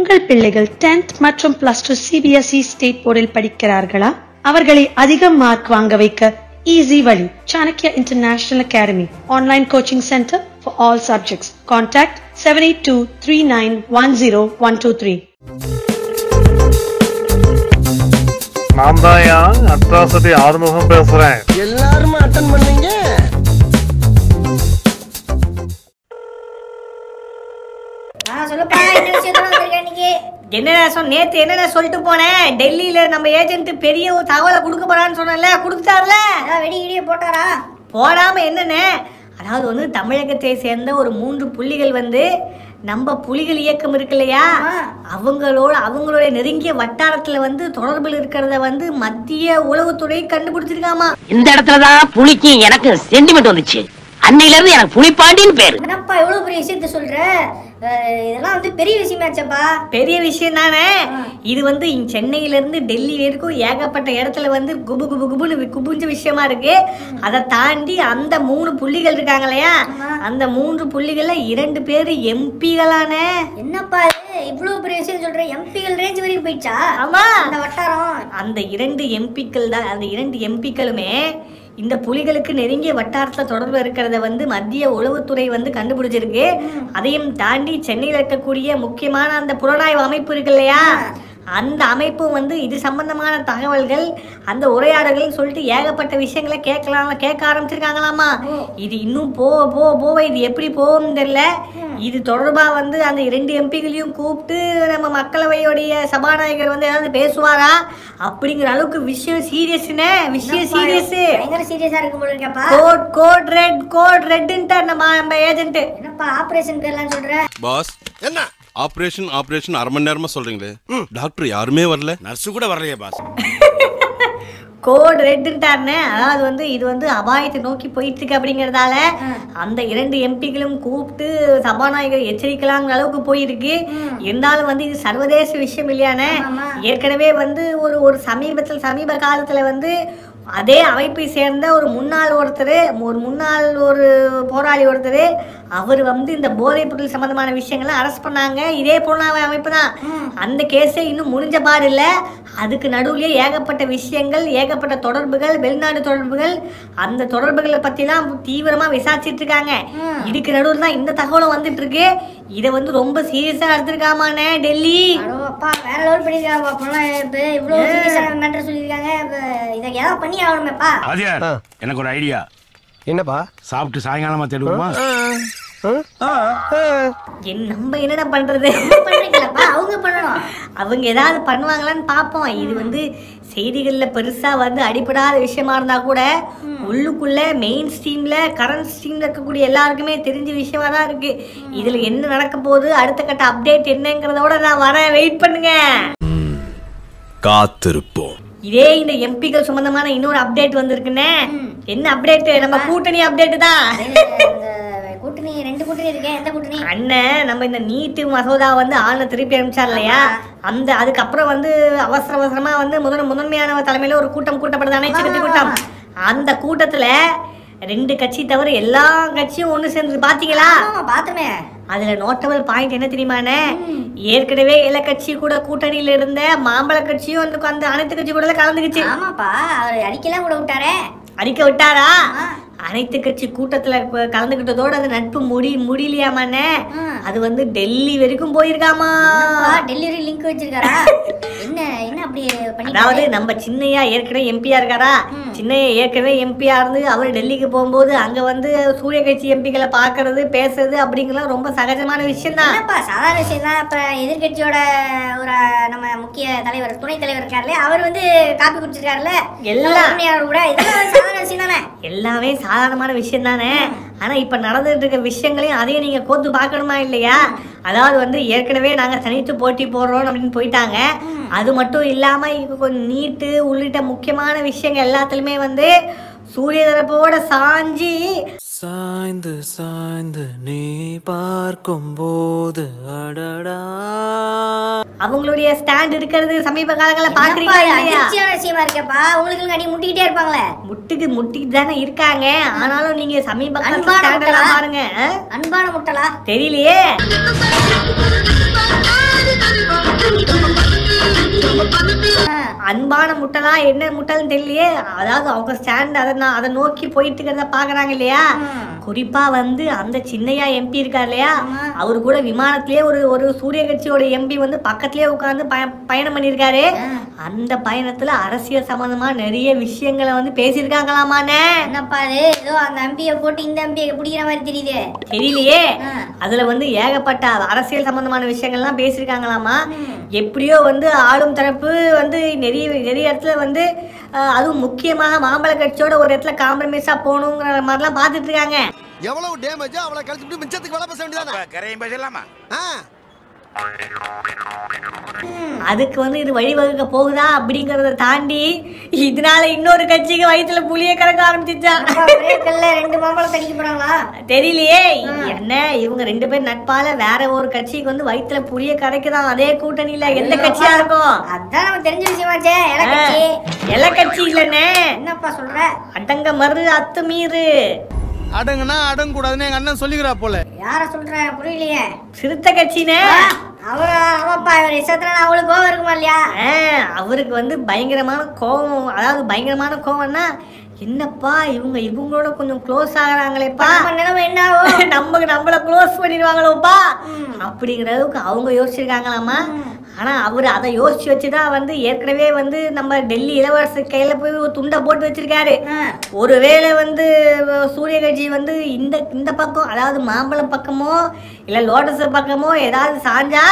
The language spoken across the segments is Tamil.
உங்கள் பிள்ளைகள் 10th மற்றும் பிளஸ் டூ சிபிஎஸ்இ ஸ்டேட் போர்டில் படிக்கிறார்களா அவர்களை அதிக மார்க் வாங்க வைக்க ஈஸி வழி Chanakya International Academy online coaching centre for all subjects contact seven eight two three nine one zero one two three நான் தான் அட்ராசிட்டி ஆறுமுகம் பேசுறேன் எல்லாருமே அட்டன் பண்ணீங்க ஆ சொல்லுப்பா என்ன விஷயத்தோட வந்திருக்க இன்னைக்கு என்னடா சொன்ன நேத்து என்னடா சொல்லிட்டு போனேன் டெல்லியில நம்ம ஏஜென்ட் பெரிய ஒரு தகவலை கொடுக்க போறான்னு சொன்னேன்ல கொடுத்துட்டார்ல அதான் வெடி இடிய போட்டாரா போடாம என்னண்ணே அதாவது வந்து தமிழகத்தை சேர்ந்த ஒரு மூன்று புள்ளிகள் வந்து நம்ம புலிகள் இயக்கம் இருக்கு இல்லையா ஆமா. அவங்களோட அவங்களுடைய நெருங்கிய வட்டாரத்துல வந்து தொடர்பில் இருக்கிறத வந்து மத்திய உளவுத்துறை கண்டுபிடிச்சிருக்காமா இந்த இடத்துலதான் புலிக்கும் எனக்கு சென்டிமெண்ட் வந்துச்சு அன்னையில இருந்து எனக்கு புலிப்பாண்டின்னு பேரு என்னப்பா எவ்வளவு பெரிய விஷயத்த சொல்ற அஹ், இதெல்லாம் வந்து பெரிய விஷயமாச்சப்பா பெரிய விஷயம் தானே இது வந்து இங்க சென்னையில இருந்து டெல்லி வரைக்கும் ஏகப்பட்ட இடத்துல வந்து குபு குபு குபுன்னு வி- குபுஞ்ச விஷயமா இருக்கு அதை தாண்டி அந்த மூணு புள்ளிகள் இருக்காங்க இல்லையா அந்த மூன்று புள்ளிகள்ல இரண்டு பேர் எம்பிகளானே என்னப்பா இது இவ்வளவு பெரிய விஷயம் சொல்ற எம்பிகள் ரேஞ்ச் வரைக்கும் போயிடுச்சா ஆமா அந்த வட்டாரம் அந்த இரண்டு எம்பிக்கள் தான் அந்த இரண்டு எம்பிக்களுமே இந்த புலிகளுக்கு நெருங்கிய வட்டாரத்தில் தொடர்பு இருக்கிறத வந்து மத்திய உளவுத்துறை வந்து கண்டுபிடிச்சிருக்கு அதையும் தாண்டி சென்னையில் இருக்கக்கூடிய முக்கியமான அந்த புலனாய்வு அமைப்பு இருக்கு இல்லையா அந்த அமைப்பும் வந்து இது சம்பந்தமான தகவல்கள் அந்த உரையாடல்கள்னு சொல்லிட்டு ஏகப்பட்ட விஷயங்களை கேட்கலாம் கேட்க ஆரம்பிச்சிருக்காங்களாமா இது இன்னும் போக போக போக இது எப்படி போகும் தெரியல இது தொடர்பாக வந்து அந்த இரண்டு எம்பிகளையும் கூப்பிட்டு நம்ம மக்களவையுடைய சபாநாயகர் வந்து ஏதாவது பேசுவாரா அப்படிங்கிற அளவுக்கு விஷயம் சீரியஸ்னே விஷயம் சீரியஸ் பயங்கர சீரியஸா இருக்கு போல இருக்கப்பா கோட் கோட் ரெட் கோட் ரெட்டுன்ட்டார் நம்ம நம்ம ஏஜென்ட் என்னப்பா ஆபரேஷன் பேர்லாம் சொல்ற பாஸ் என்ன ஆபரேஷன் ஆபரேஷன் அரை மணி நேரமா சொல்றீங்களே டாக்டர் யாருமே வரல நர்ஸு கூட வரலையே பாஸ் கோட் ரெட்டுன்ட்டாருன்னு அதாவது வந்து இது வந்து அபாயத்தை நோக்கி போயிட்டு இருக்கு அப்படிங்கறதால அந்த இரண்டு எம்பிக்களும் கூப்பிட்டு சபாநாயகர் எச்சரிக்கலாங்கிற அளவுக்கு போயிருக்கு இருந்தாலும் வந்து இது சர்வதேச விஷயம் இல்லையானே ஏற்கனவே வந்து ஒரு ஒரு சமீபத்தில் சமீப காலத்துல வந்து அதே அமைப்பை சேர்ந்த ஒரு முன்னாள் ஒருத்தர் ஒரு முன்னாள் ஒரு போராளி ஒருத்தர் அவர் வந்து இந்த போதைப் பொருள் சம்பந்தமான விஷயங்களை அரெஸ்ட் பண்ணாங்க இதே புலனாய்வு அமைப்பு தான் அந்த கேஸே இன்னும் முடிஞ்ச பாடு இல்லை அதுக்கு நடுவுலயே ஏகப்பட்ட விஷயங்கள் ஏகப்பட்ட தொடர்புகள் வெளிநாடு தொடர்புகள் அந்த தொடர்புகளை பற்றிலாம் தீவிரமாக விசாரிச்சிட்டு இருக்காங்க இதுக்கு நடுவில் தான் இந்த தகவலும் வந்துட்டு இருக்கு இதை வந்து ரொம்ப சீரியஸாக எடுத்திருக்காமாண்ணே டெல்லி அடோ அப்பா வேற லெவல் பண்ணிருக்காங்க அப்பலாம் இப்ப இவ்வளவு சீரியஸான மேட்டர் சொல்லியிருக்காங்க இப்ப இதை ஏதாவது பண்ணி ஆகணுமேப்பா ஆதியார் எனக்கு ஒரு ஐடியா என்னப்பா சாப்பிட்டு சாயங்காலமா தேடுவோமா என் நம்ம என்னடா பண்றது பண்றீங்களப்பா அவங்க பண்ணணும் அவங்க ஏதாவது பண்ணுவாங்களான்னு பார்ப்போம் இது வந்து செய்திகளில் பெருசாக வந்து அடிப்படாத விஷயமா இருந்தால் கூட உள்ளுக்குள்ள மெயின் ஸ்ட்ரீமில் கரண்ட் ஸ்ட்ரீமில் இருக்கக்கூடிய எல்லாருக்குமே தெரிஞ்ச விஷயமா தான் இருக்கு இதில் என்ன நடக்க போகுது அடுத்த கட்ட அப்டேட் என்னங்கிறதோட நான் வரேன் வெயிட் பண்ணுங்க காத்திருப்போம் இதே இந்த எம்பிகள் சம்பந்தமான இன்னொரு அப்டேட் வந்திருக்குன்னே என்ன அப்டேட் நம்ம கூட்டணி அப்டேட் தான் இந்த கூட்டணி ரெண்டு கூட்டணி இருக்கேன் எந்த கூட்டணி அண்ணன் நம்ம இந்த நீட்டு மசோதா வந்து ஆளுநர் திருப்பி அனுப்பிச்சார் இல்லையா அந்த அதுக்கப்புறம் வந்து அவசர அவசரமா வந்து முதன் முதன்மையானவர் தலைமையில ஒரு கூட்டம் கூட்டப்படுது அனைத்து கூட்டம் அந்த கூட்டத்துல ரெண்டு கட்சி தவிர எல்லா கட்சியும் ஒண்ணு சேர்ந்து பாத்தீங்களா ஆமா பாத்துமே அதுல நோட்டபிள் பாயிண்ட் என்ன தெரியுமாண்ணே ஏற்கனவே இல கட்சி கூட கூட்டணியில இருந்த மாம்பழ கட்சியும் அந்த அந்த அனைத்து கட்சி கூட கலந்துக்குச்சு ஆமாப்பா அவர் அடிக்கலாம் கூட விட்டாரே அடிக்க விட்டாரா அனைத்து கட்சி கூட்டத்துல க- கலந்துக்கிட்டதோட அந்த நட்பு முடி முடியலையாமாண்ணே அது வந்து டெல்லி வரைக்கும் போயிருக்காமா டெலிவரி லிங்க் வச்சிருக்காரா என்ன என்ன அப்படி பண்ணி அதாவது நம்ம சின்னையா ஏற்கனவே எம்பியா இருக்காரா சின்னையா ஏற்கனவே எம்பியா இருந்து அவர் டெல்லிக்கு போகும்போது அங்க வந்து சூரிய கட்சி எம்பிகளை பாக்குறது பேசுறது அப்படிங்கலாம் ரொம்ப சகஜமான விஷயம் தான் என்னப்பா சாதாரண விஷயம் தான் இப்ப எதிர்கட்சியோட ஒரு நம்ம முக்கிய தலைவர் துணைத் தலைவர் இருக்காருல்ல அவர் வந்து காப்பி குடிச்சிருக்காருல்ல எல்லாம். உரிமையாளர் கூட இதெல்லாம் சாதாரண விஷயம் தானே எல்லாமே சாதாரணமான விஷயம் தானே ஆனா இப்ப நடந்துட்டு இருக்க விஷயங்களையும் அதையும் நீங்க கோத்து பார்க்கணுமா இல்லையா அதாவது வந்து ஏற்கனவே நாங்க தனித்து போட்டி போடுறோம் அப்படின்னு போயிட்டாங்க அது மட்டும் இல்லாம இப்ப கொஞ்சம் நீட்டு உள்ளிட்ட முக்கியமான விஷயங்கள் எல்லாத்துலயுமே வந்து சூரிய தரப்போட சாஞ்சி சாய்ந்து சாய்ந்து நீ பார்க்கும்போது அடடா அவங்களுடைய ஸ்டாண்ட் இருக்கிறது சமீப காலங்களில் என்னப்பா பாக்குறீங்களா இது இல்லையா அதிர்ச்சியான விஷயமா இருக்கப்பா உங்களுக்கு அடி முட்டிக்கிட்டே இருப்பாங்களே முட்டுக்கு முட்டிட்டு தானே இருக்காங்க ஆனாலும் நீங்க சமீப காலத்துல அன்பான stand எல்லாம் முட்டலா? பாருங்க ஆ? அன்பான முட்டலா தெரியலையே Bye. அன்பான முட்டலா என்ன முட்டல்னு தெரியலையே அதாவது அவங்க ஸ்டாண்ட் அதை நான் அதை நோக்கி போயிட்டு இருக்கிறத பாக்குறாங்க இல்லையா குறிப்பா வந்து அந்த சின்னையா எம்பி இருக்கார் இல்லையா அவரு கூட விமானத்திலேயே ஒரு ஒரு சூரிய கட்சியோட எம்பி வந்து பக்கத்திலேயே உட்காந்து பயணம் பண்ணியிருக்காரு அந்த பயணத்துல அரசியல் சம்பந்தமா நிறைய விஷயங்களை வந்து பேசியிருக்காங்களாமாண்ணே என்னப்பா அது ஏதோ அந்த அம்பியை போட்டு இந்த அம்பியை பிடிக்கிற மாதிரி தெரியுது தெரியலையே அதுல வந்து ஏகப்பட்ட அரசியல் சம்பந்தமான விஷயங்கள்லாம் பேசியிருக்காங்களாமா எப்படியோ வந்து ஆளும் தரப்பு வந்து நிறைய நிறைய இடத்துல வந்து அஹ், அதுவும் முக்கியமாக மாம்பழ கட்சியோட ஒரு இடத்துல காம்ப்ரமைஸா போகணுங்கிற மாதிரிலாம் பார்த்துட்டு இருக்காங்க எவ்வளவு டேமேஜ் அவ்வளவு கழிச்சுட்டு மிச்சத்துக்கு வேலை பேச வேண்டியதானே கரையும் பேசலாமா அதுக்கு வந்து இது வழிவகுக்க போகுதா அப்படிங்கறத தாண்டி இதனால இன்னொரு கட்சிக்கு வயித்துல புளிய கறக்க ஆரம்பிச்சிச்சான் கல்ல ரெண்டு மாம்பழம் அடிக்க போறாங்களா தெரியலையே என்ன இவங்க ரெண்டு பேரும் நட்பால வேற ஒரு கட்சிக்கு வந்து வயித்துல புளிய கரைக்குதான் அதே கூட்டணியில எந்த கட்சியா இருக்கும் அதான் நமக்கு தெரிஞ்ச விஷயமாச்சே எலக்கட்சி எல்ல கட்சி இல்லனே என்னப்பா சொல்ற அடங்க மறு அத்துமீறு அடங்குனா அடங்கக்கூடாதுன்னு எங்க அண்ணன் சொல்லிக்கிறா போல யார சொல்ற புரியலையே சிறுத்தை கட்சினே அவ அவப்பா இவர் இசத்துல அவளுக்கு கோவம் இருக்குமா இல்லையா ஆ, அவருக்கு வந்து பயங்கரமான கோபம் அதாவது பயங்கரமான கோவம்னா என்னப்பா இவங்க இவங்களோட கொஞ்சம் க்ளோஸ் ஆகுறாங்களேப்பா நம்ம நிலைமை என்ன ஆகும் நமக்கு நம்மள க்ளோஸ் பண்ணிடுவாங்களோப்பா அப்படிங்கிற அளவுக்கு அவங்க யோசிச்சிருக்காங்களாமா ஆனா அவர் அதை யோசிச்சு வச்சுதான் வந்து ஏற்கனவே வந்து நம்ம டெல்லி இளவரசர் கையில போய் ஒரு துண்டை போட்டு வச்சிருக்காரு ஒருவேளை வந்து அஹ், சூரிய கட்சி வந்து இந்த இந்த பக்கம் அதாவது மாம்பழம் பக்கமோ இல்ல லோட்டஸ் பக்கமோ ஏதாவது சாஞ்சா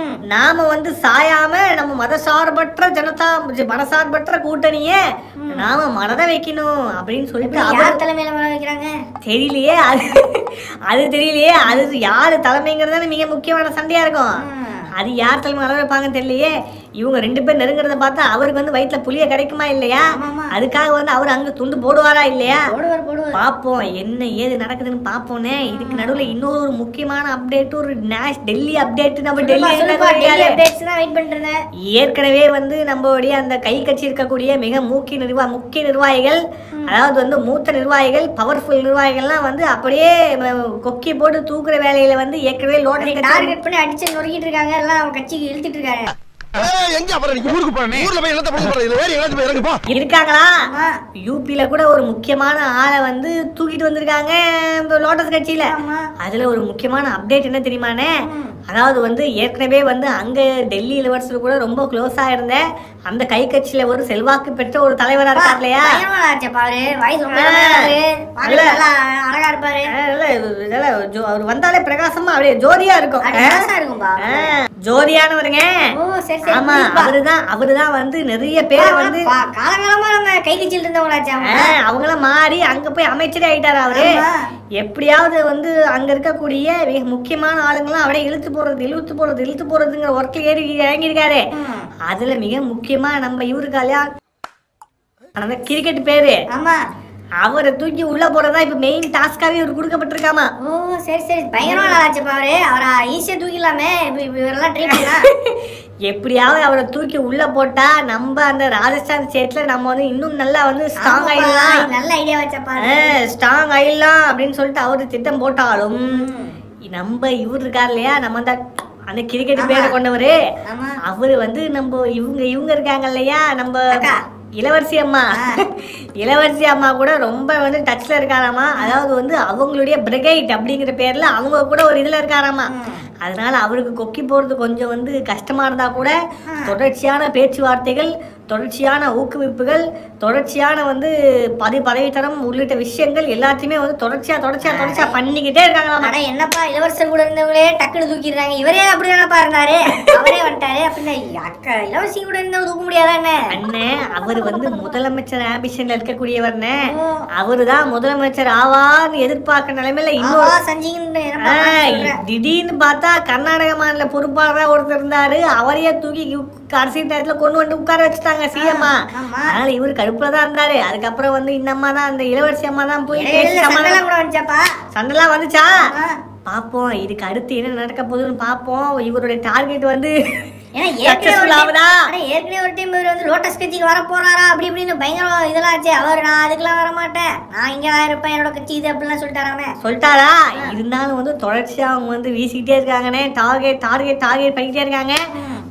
நாம வந்து சாயாம நம்ம மதசார்பற்ற ஜனதா மனசார்பற்ற கூட்டணியே நாம மனத வைக்கணும் அப்படின்னு சொல்லிட்டு அவர் யார் தலைமையில மேல வைக்கிறாங்க தெரியலையே அது அது தெரியலையே அது யாரு தலைமைங்கிறது தானே மிக முக்கியமான சண்டையா இருக்கும் அது யார் தலைமை அளவு வைப்பாங்கன்னு தெரியலையே இவங்க ரெண்டு பேர் நெருங்குறத பார்த்தா அவருக்கு வந்து வயிற்றுல புளிய கிடைக்குமா இல்லையா அதுக்காக வந்து அவர் அங்க துண்டு போடுவாரா இல்லையா போடுவார் போடுவார் பாப்போம் என்ன ஏது நடக்குதுன்னு பாப்போனே இதுக்கு நடுவுல இன்னொரு ஒரு முக்கியமான அப்டேட் ஒரு நேஷ் டெல்லி அப்டேட் நம்ம டெல்லி சொல்லுப்பா டெல்லி என்ன அப்டேட்ஸ் தான் வெயிட் பண்ணிட்டு இருந்தேன் ஏற்கனவே வந்து நம்மளுடைய அந்த கை கட்சி இருக்கக்கூடிய மிக முக்கிய நிர்வா முக்கிய நிர்வாகிகள் அதாவது வந்து மூத்த நிர்வாகிகள் பவர்ஃபுல் நிர்வாகிகள்லாம் வந்து அப்படியே ம- கொக்கி போட்டு தூக்குற வேலையில வந்து ஏற்கனவே லோட்டரி கட்சி டார்கெட் பண்ணி அடிச்சு நொறுக்கிட்டு இருக்காங்க எல்லாம் அவங்க கட்சிக்கு இழுத்துட்டு இருக்காங்க எங்க அப்புறம் நீங்க ஊருக்கு போறேன் ஊர்ல போய் என்னத்த பண்ண போறீங்க வேற எங்கேயாச்சும் போய் இறங்கு போ இருக்காங்களா யூபில கூட ஒரு முக்கியமான ஆளை வந்து தூக்கிட்டு வந்திருக்காங்க இந்த லோட்டஸ் கட்சியில அதுல ஒரு முக்கியமான அப்டேட் என்ன தெரியுமானே அதாவது வந்து ஏற்கனவே வந்து அங்க டெல்லி இளவரசர் கூட ரொம்ப க்ளோஸா இருந்த அந்த கை கட்சியில ஒரு செல்வாக்கு பெற்ற ஒரு தலைவரா இருக்கார் இல்லையா பயமா ஆச்சப்பா அவரு வயசு ரொம்ப இளமையாரு. பார்க்க நல்லா அழகா இருப்பாரு ஆ, இல்ல, இது- இதெல்லாம் ஜோ- அவர் வந்தாலே பிரகாசமா அப்படியே ஜோதியா இருக்கும் அப்படி அழகா இருக்கும்பா ஆ, ஜோதியானவருங்க ஓ சரி சரி ஆமா புரியுதுப்பா. அவருதான் அவருதான் வந்து நிறைய பேரை வந்து பா, காலங்காலமா நம்ம கை கட்சியில் இருந்தவங்களாச்சு அவங்க ஆ, அவங்களாம் மாறி அங்க போய் அமைச்சரே ஆயிட்டாரு அவரு ஆமா. எப்படியாவது வந்து அங்க இருக்கக்கூடிய மிக முக்கியமான ஆளுங்களாம் அப்படியே இழுத்து போறது இழுத்து போறது இழுத்து போறதுங்கிற ஒர்க்ல ஏறி இறங்கியிருக்காரு அதுல மிக முக்கியமா நம்ம இவரு கல்யாண் அந்த கிரிக்கெட் பேரு ஆமா அவரை தூக்கி உள்ள போறதா இப்ப மெயின் டாஸ்காவே இவருக்கு கொடுக்கப்பட்டிருக்காமா ஓ சரி சரி பயங்கரமா ஆச்சுப்பா அவரு அவரை ஈஸியா தூக்கிடலாமே இப்ப இப்ப இவரெல்லாம் ட்ரை பண்ணா எப்படியாவது அவரை தூக்கி உள்ள போட்டா நம்ம அந்த ராஜஸ்தான் ஸ்டேட்ல நம்ம வந்து இன்னும் நல்லா வந்து ஸ்ட்ராங் ஆயிடலாம் நல்ல ஐடியா வச்சப்பா ஸ்ட்ராங் ஆயிடலாம் அப்படின்னு சொல்லிட்டு அவரு திட்டம் போட்டாலும் நம்ம இவர் இருக்கார் இல்லையா நம்ம அந்த அந்த கிரிக்கெட் பேரை கொண்டவரு ஆமா அவரு வந்து நம்ம இவங்க இவங்க இருக்காங்க இல்லையா நம்ம அக்கா. இளவரசி அம்மா இளவரசி அம்மா கூட ரொம்ப வந்து டச்ல இருக்காராமா அதாவது வந்து அவங்களுடைய பிரிகைட் அப்படிங்கிற பேர்ல அவங்க கூட ஒரு இதுல இருக்காராமா அதனால அவருக்கு கொக்கி போறது கொஞ்சம் வந்து கஷ்டமா இருந்தா கூட தொடர்ச்சியான பேச்சுவார்த்தைகள் தொடர்ச்சியான ஊக்குவிப்புகள் தொடர்ச்சியான வந்து பதி பதவித்தரம் உள்ளிட்ட விஷயங்கள் எல்லாத்தையுமே வந்து தொடர்ச்சியா தொடர்ச்சியா தொடர்ச்சியா பண்ணிக்கிட்டே இருக்காங்களாமா அட என்னப்பா இளவரசர் கூட இருந்தவங்களே டக்குனு தூக்கிடுறாங்க இவரே அப்படிதானப்பா இருந்தாரு அவரே வந்துட்டாரு அப்படின்னா அக்கா இளவரசி கூட இருந்தவங்க தூக்க முடியாதா என்ன அண்ணே அவர் வந்து முதலமைச்சர் ஆம்பிஷன்ல இருக்கக்கூடியவர்னே அவருதான் முதலமைச்சர் ஆவார்னு எதிர்பார்க்க நிலைமையில இன்னொரு ஆவா சஞ்சின்னு ஆ, திடீர்னு பார்த்தா கர்நாடக மாநில பொறுப்பாளரா ஒருத்தர் இருந்தாரு அவரையே தூக்கி உக்- கடைசி நேரத்துல கொண்டு வந்து உட்கார வச்சுட்டாங்க சிஎம்மா ஆமா. அதனால இவர் கடுப்புல தான் இருந்தாரு அதுக்கப்புறம் வந்து இந்த அம்மா தான் அந்த இளவரசி அம்மா தான் போய் பேசி சண்டெல்லாம் சமாதானம் கூட வந்துச்சாப்பா சண்டைலாம் வந்துச்சா ஆ. பாப்போம் இதுக்கு அடுத்து என்ன நடக்க போகுதுன்னு பாப்போம் இவருடைய டார்கெட் வந்து ஏன்னா ஏற்கனவே ஒரு Successful time- ஆகுதா? ஆனா ஏற்கனவே ஒரு டைம் இவர் வந்து லோட்டஸ் கட்சிக்கு வர போறாரா அப்படி இப்படின்னு பயங்கர இதெல்லாம் ஆச்சு அவர் நான் அதுக்கெல்லாம் வர மாட்டேன் நான் இங்க தான் இருப்பேன் என்னோட கட்சி இது அப்படிலாம் சொல்லிட்டாராமே சொல்லிட்டாரா இருந்தாலும் வந்து தொடர்ச்சியா அவங்க வந்து வீசிக்கிட்டே இருக்காங்கண்ணே டார்கெட் டார்கெட் டார்கெட் பண்ணிக்கிட்டே இருக்காங்க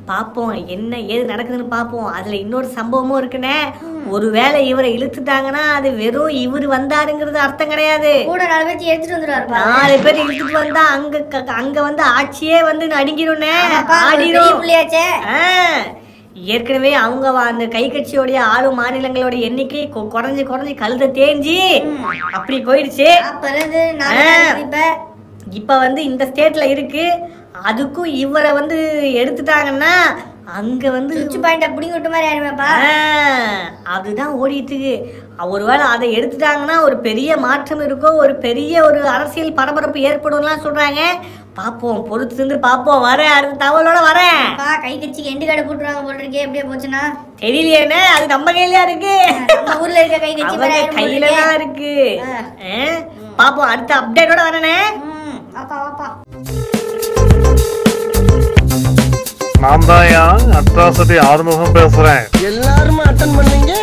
பார்ப்போம் என்ன ஏது நடக்குதுன்னு பார்ப்போம் அதுல இன்னொரு சம்பவமும் இருக்குண்ணே ஒருவேளை இவரை இழுத்துட்டாங்கன்னா அது வெறும் இவர் வந்தாருங்கிறது அர்த்தம் கிடையாது கூட நாலு பேர்த்தி எடுத்துட்டு வந்துருவாருப்பா நாலு பேர் இழுத்துட்டு வந்தா அங்க க- அங்க வந்து ஆட்சியே வந்து நடுங்கிரும்னே ஆமாப்பா, ஒரு பெரிய ஆடிரும் புள்ளியாச்சே ஆ, ஏற்கனவே அவங்க வ- அந்த கை கட்சியோடைய ஆளும் மாநிலங்களோட எண்ணிக்கை கொ- குறைஞ்சு குறைஞ்சு கழுத தேஞ்சி அப்படி போயிடுச்சு அப்ப இருந்து நாலு ஆ. பேர் இப்ப இப்ப வந்து இந்த ஸ்டேட்ல இருக்கு அதுக்கும் இவரை வந்து எடுத்துட்டாங்கன்னா அங்க வந்து சுவிட்ச் பாயிண்ட புடிங்கி விட்ட மாதிரி ஆயிடுவேப்பா ஆ, அதுதான் ஓடிட்டு இருக்கு ஒருவேளை அதை எடுத்துட்டாங்கன்னா ஒரு பெரிய மாற்றம் இருக்கும் ஒரு பெரிய ஒரு அரசியல் பரபரப்பு ஏற்படும்லாம் சொல்றாங்க பாப்போம் பொறுத்து இருந்து பாப்போம் வரேன் அடுத்த தகவலோட வரேன் அப்பா கை கட்சிக்கு எண்டு கடை போட்டுருவாங்க போல இருக்கே எப்படியே போச்சுன்னா தெரியலையேண்ணே அது நம்ம கையிலயா இருக்கு நம்ம ஊர்ல இருக்க கை கட்சி அவங்க மாதிரி ஆயிடும் போல கையில இருக்கே. தான் இருக்கு ஆ. ஆ, பாப்போம் அடுத்த அப்டேட்டோட வரேனே ம், வாப்பா வாப்பா நான் தான் அட்ராசிட்டி ஆறுமுகம் பேசுறேன் எல்லாரும் அட்டன் பண்ணீங்க